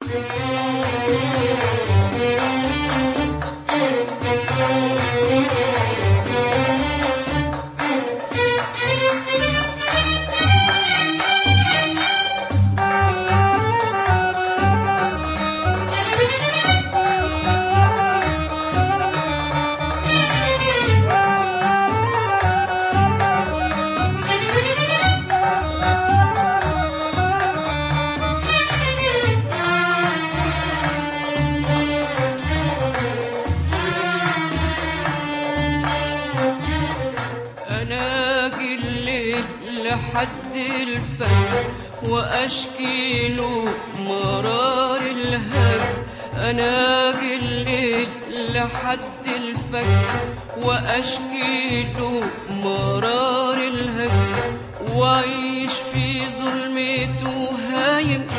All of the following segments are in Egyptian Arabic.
أنا الليل لحد الفجر وأشكي له مرار الهجر أنا الليل لحد الفجر وأشكي له مرار الهجر وأعيش في ظلمته هايم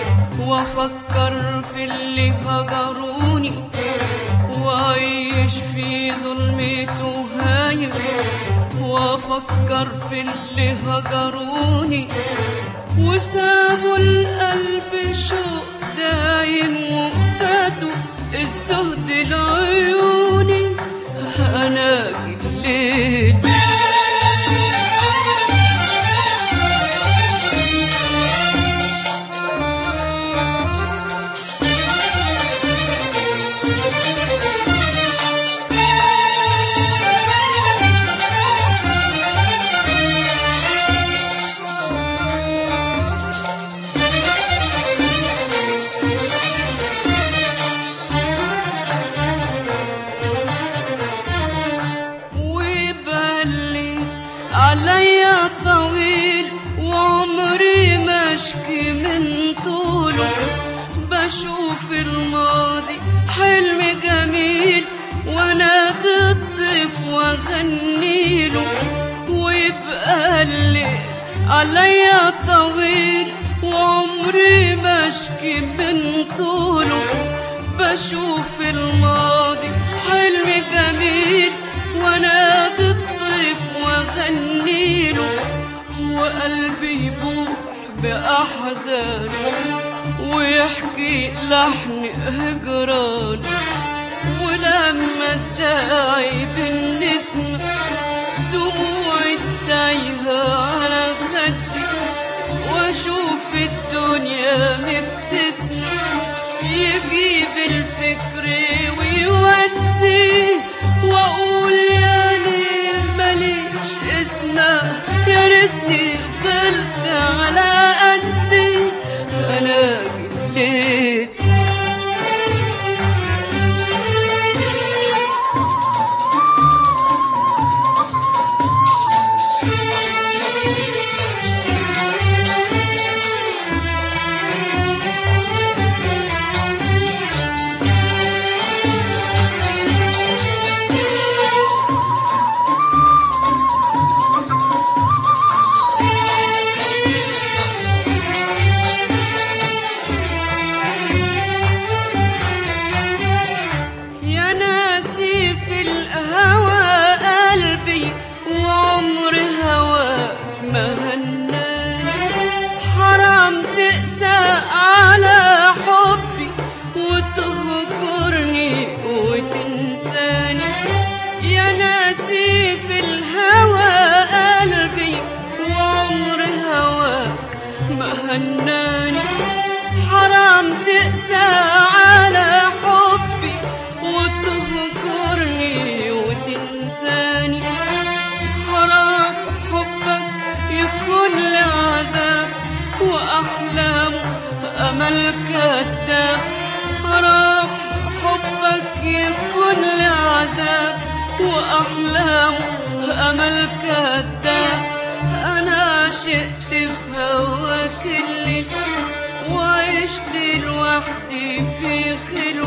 وأفكر في اللي هجروني وأعيش في ظلمته هايم وافكر في اللي هجروني وسابوا القلب شوق دايم وفاتوا الزهد لعيوني انا الليل وبالي عليا طويل وعمري مشكي من طوله بشوف الماضي حلم جميل وانا الطيف واغنيله ويبقى الليل عليا طويل وعمري مشكي من طوله بشوف الماضي حلم جميل وانا الطيف واغنيله وقلبي يبوح باحزان ويحكي لحن هجران ولما ادعي بالنسمة دموعي تايهة على خدي واشوف الدنيا مبتسمة يجيب الفكر ويودي واقول يا ليل ماليش اسمه يا ريتني فضلت على قدي انا الليل يا ناسي في الهوى قلبي وعمر هوى ما هناني حرام تقسى على حبي وتهجرني وتنساني يا ناسي في الهوى قلبي وعمر هواك ما هناني حرام تقسى على حبي وتهجرني وتنساني حرام حبك يكون لعذاب وأحلام أمل كذاب حرام حبك يكون لعذاب وأحلام أمل كذاب أنا عشقت في هواك اللي وعشت لوحدي في خلق